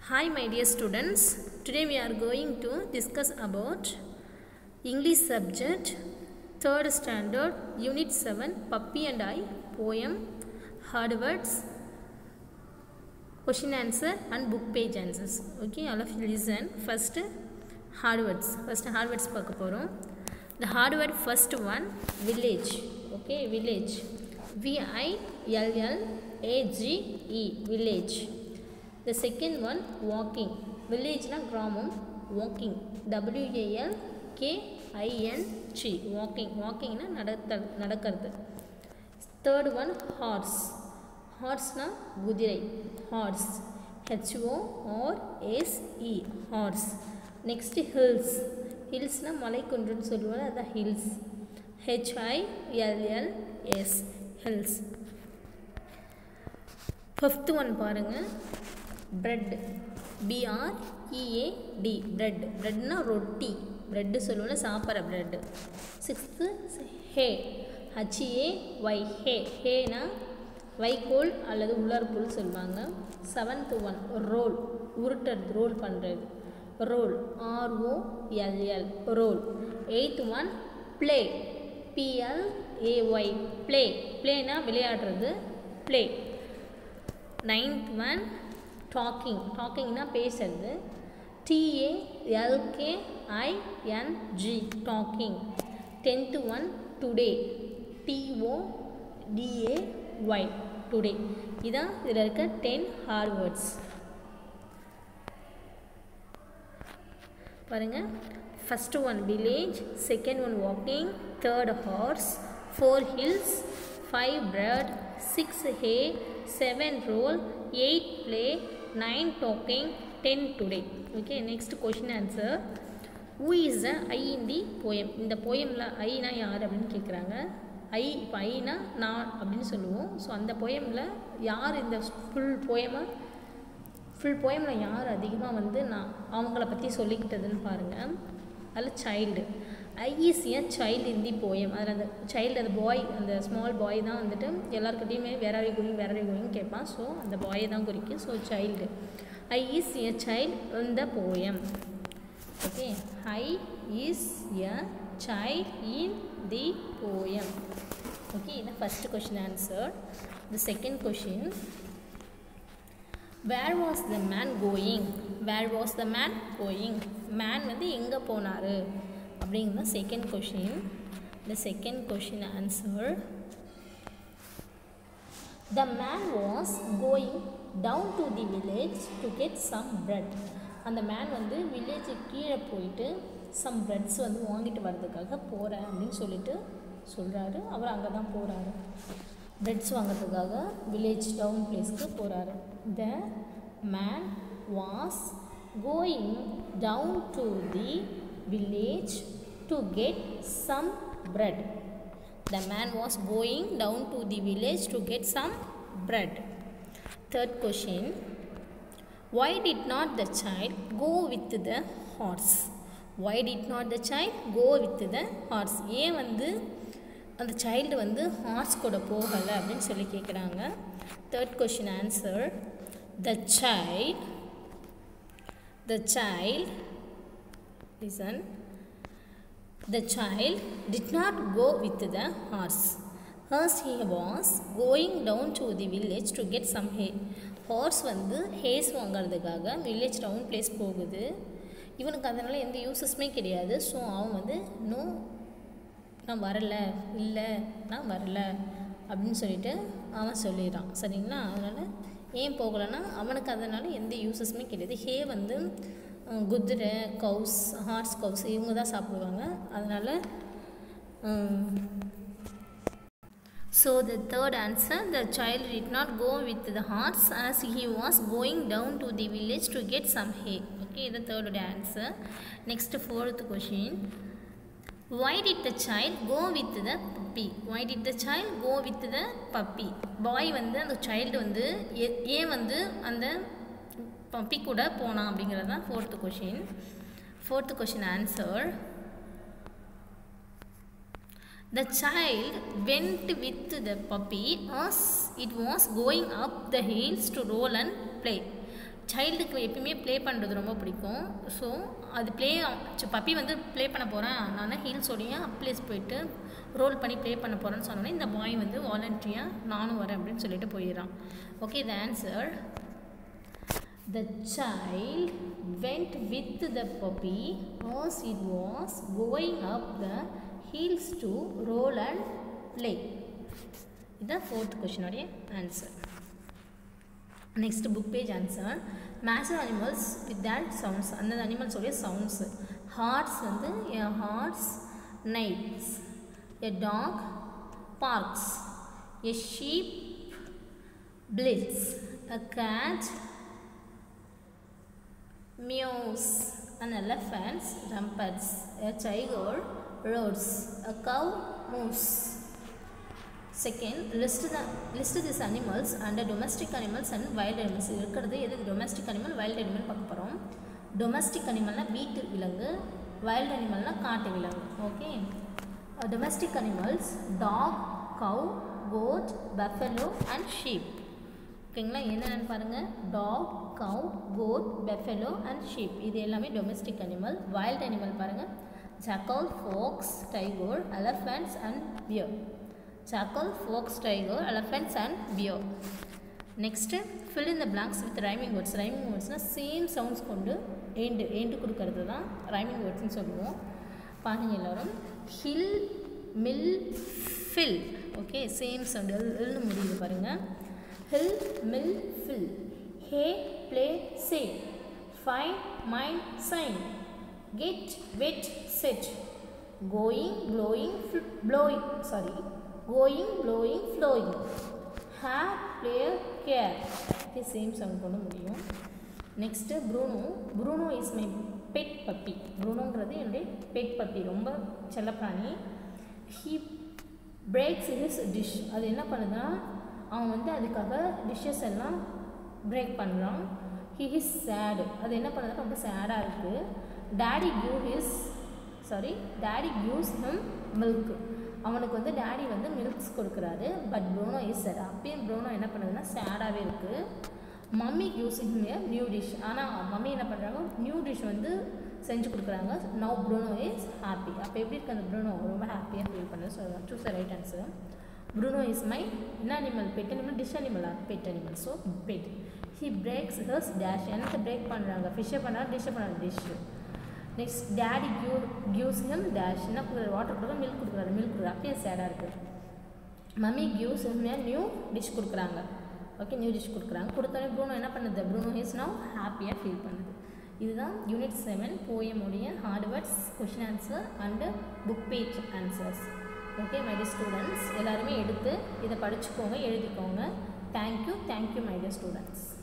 Hi my dear students, today we are going to discuss about English subject 3rd standard unit 7 Puppy and I poem hard words question answer and book page answers okay all of you listen first hard words first hard words பார்க்க போகிறோம் the hard word first one village okay village v i l l a g e village the second one walking villageனா கிராமம் walking w a l k i n g walking walkingனா நடத்தல் நடக்கிறது third one hours ஹார்ஸ்னா குதிரை hours HO R SE hours next hills ஹில்ஸ்னால் மலைக்குன்றுன்னு சொல்லுவாங்க அதான் hills ஹெச்ஐஎல்எல்எஸ் hills fifth one பாருங்கள் bread பிஆர்இஏடி bread ப்ரெட்னா ரொட்டி bread சொல்லுவோம்ல சாப்பிட்ற ப்ரெட்டு சிக்ஸ்த்து ஹே ஹச்ஏ ஒய் ஹே ஹேனா வைக்கோல் அல்லது உலர்புல் சொல்லுவாங்க செவன்த் ஒன் ரோல் உருட்டுறது ரோல் பண்ணுறது role ஆர்ஓஎல்எல் role eighth one play பிஎல்ஏஒய் play ப்ளேனா விளையாடுறது ப்ளே நைன்த் ஒன் டாக்கிங் டாக்கிங்னா பேசுறது டிஏஎல்கேஐஎன்ஜி docking tenth one today DO DAY today இதான் இதில் இருக்க டென் ஹார்வேர்ட்ஸ் பாருங்கள் first one village second one walking third horse four hills five bread six hay seven roll eight play nine talking ten today okay next question answer who is a I in the poem இந்த போயமில் ஐனா யார் அப்படின்னு கேட்குறாங்க ஐ இப்போ ஐனா நான் அப்படின்னு சொல்லுவோம் so அந்த போயமில் யார் இந்த ஃபுல் போயமாக ஃபுல் போயமில் யார் அதிகமாக வந்து நான் அவங்கள பற்றி சொல்லிக்கிட்டதுன்னு பாருங்கள் அதில் child I is a child in the poem அதில் அந்த சைல்டு அந்த பாய் அந்த ஸ்மால் பாய் தான் வந்துட்டு எல்லாருக்கிட்டையுமே வேற ஆரி கோயிங் வேற ஆரி கோயிங் கேட்பான் ஸோ அந்த பாயை தான் குறிக்கும் so child I is a child in the poem okay I is a child in the poem okay இதான் first question answer the second question where was the man going where was the man going man வந்து எங்கே போனார் அப்படிங்கிறது second question the second question answer the man was going down to the village to get some bread அந்த man வந்து வில்லேஜுக்கு கீழே போயிட்டு some breads வந்து வாங்கிட்டு வர்றதுக்காக போகிறேன் அப்படின்னு சொல்லிட்டு சொல்கிறாரு அவர் அங்கே தான் போகிறாரு பிரெட்ஸ் வாங்கிறதுக்காக வில்லேஜ் டவுன் பிளேஸ்க்கு போகிறாரு the man was going down to the village to get some bread. The man was going down to the village to get some bread. Third question Why did not the child go with the horse? Why did not the child go with the horse? ஏன் வந்து அந்த child வந்து hours கூட போகலை அப்படின்னு சொல்லி கேட்குறாங்க third question answer the child the child listen the child did not go with the horse as he was going down to the village to get some hay horse வந்து hays வாங்கிறதுக்காக village down place போகுது இவனுக்கு அதனால் எந்த யூசஸுமே கிடையாது so அவன் வந்து no நான் வரலை இல்லை நான் வரல அப்படின்னு சொல்லிட்டு அவன் சொல்லிடுறான் சரிங்களா அதனால் ஏன் போகலைன்னா அவனுக்கு அதனால் எந்த யூசஸுமே கிடையாது ஹே வந்து குதிரை கவுஸ் ஹார்ஸ் கவுஸ் இவங்க தான் சாப்பிடுவாங்க அதனால் so the third answer the child did not go with the horse as he was going down to the village to get some hay okay இது தேர்டோட answer next fourth question why did the child go with the puppy why did the child go with the puppy boy வந்து அந்த child வந்து ஏன் வந்து அந்த puppy கூட போனான் அப்படிங்கிறது தான் fourth question fourth question answer the child went with the puppy as it was going up the hills to roll and play சைல்டுக்கு எப்பயுமே ப்ளே பண்ணுறது ரொம்ப பிடிக்கும் ஸோ அது ப்ளே பப்பி வந்து ப்ளே பண்ண போகிறேன் நான் ஹீல்ஸோடைய அப்ளேஸ் போயிட்டு ரோல் பண்ணி ப்ளே பண்ண போகிறேன்னு சொன்னோன்னே இந்த பாய் வந்து வாலண்ட்ரியாக நானும் வரேன் அப்படின்னு சொல்லிட்டு போயிடுறான் okay the answer The child went with the puppy as it was going up the hills to roll and play. இதுதான் ஃபோர்த் கொஷினுடைய answer next book page answer match animals with that sounds அந்த அனிமல்ஸோடைய sounds horse வந்து a horse neighs a dog barks a sheep bleats a cat mews, an elephant rumpets, a tiger roars, a cow moves. Second, list the list these animals under domestic animals and wild animals. இருக்கிறது எது domestic animal wild animal பார்க்க போகிறோம் domestic அனிமல்னால் வீட்டு விலங்கு wild அனிமல்னால் காட்டு விலங்கு okay domestic animals dog cow goat buffalo and sheep ஓகேங்களா என்னென்னு பாருங்கள் dog cow goat buffalo and sheep இது எல்லாமே டொமஸ்டிக் அனிமல் வைல்ட் அனிமல் பாருங்கள் jackal fox tiger elephants and bear jackal fox tiger elephants and bear next fill in the blanks with rhyming words rhyming வேர்ட்ஸ்னால் same sounds கொண்டு end end கொடுக்கறது தான் rhyming வேர்ட்ஸ்னு சொல்லுவோம் பாருங்க எல்லோரும் hill mill fill okay same sound எல்னு முடியுது பாருங்கள் hill, mill, fill. Hay, play, say. Find, mind, sign. Get, wet, set. Going, blowing, fl- blowing. Sorry. Going, blowing, flowing. Have, play, care. Okay, same sound கொண்டு முடியும் next Bruno Bruno is my pet puppy ப்ரூனோங்கிறது என்னுடைய pet puppy ரொம்ப செல்லப்பிராணி he breaks his dish அது என்ன பண்ணுதுன்னா அவன் வந்து அதுக்காக டிஷ்ஷஸ் எல்லாம் பிரேக் பண்ணுறான் ஹி இஸ் சேடு அது என்ன பண்ணுறது ரொம்ப சேடாக இருக்குது daddy give his sorry daddy gives him milk அவனுக்கு வந்து டேடி வந்து மில்க்ஸ் கொடுக்குறாரு பட் ப்ரோனோ இஸ் சேட் அப்பயும் ப்ரோனோ என்ன பண்ணுதுன்னா சேடாகவே இருக்குது mummy gives him a new dish ஆனால் மம்மி என்ன பண்ணுறாங்க நியூ டிஷ் வந்து செஞ்சு கொடுக்குறாங்க நவ் ப்ரூனோ இஸ் ஹாப்பி அப்போ எப்படி இருக்கு அந்த ப்ரூனோ ரொம்ப ஹாப்பியாக ஃபீல் பண்ணு so choose right answer Bruno is my என்ன அனிமல் பெட் அனிமல் டிஷ் அனிமலா pet animal so pet he breaks hers dish என்னத்தை பிரேக் பண்ணுறாங்க ஃபிஷ்ஷை பண்ணுறாங்க டிஷ்ஷை பண்ணுறாங்க dish next daddy give gives him dish என்ன கொடுக்குறாரு வாட்டர் கொடுக்குறாரு மில்க் கொடுக்குறாரு மில்க் கொடுக்குறாரு அப்படியே சேடாக இருக்குது mummy gives him new dish கொடுக்குறாங்க ஓகே நியூ டிஷ் கொடுக்குறாங்க கொடுத்தோடனே ப்ரூனோ என்ன பண்ணுது ப்ரூனோ இஸ் நவ் ஹாப்பியாக ஃபீல் பண்ணுது இதுதான் யூனிட் செவன் போயமுடைய hard words question answer and book page answers okay my dear students எல்லாருமே எடுத்து இதை படிச்சுக்கோங்க எழுதிக்கோங்க thank you thank you my dear students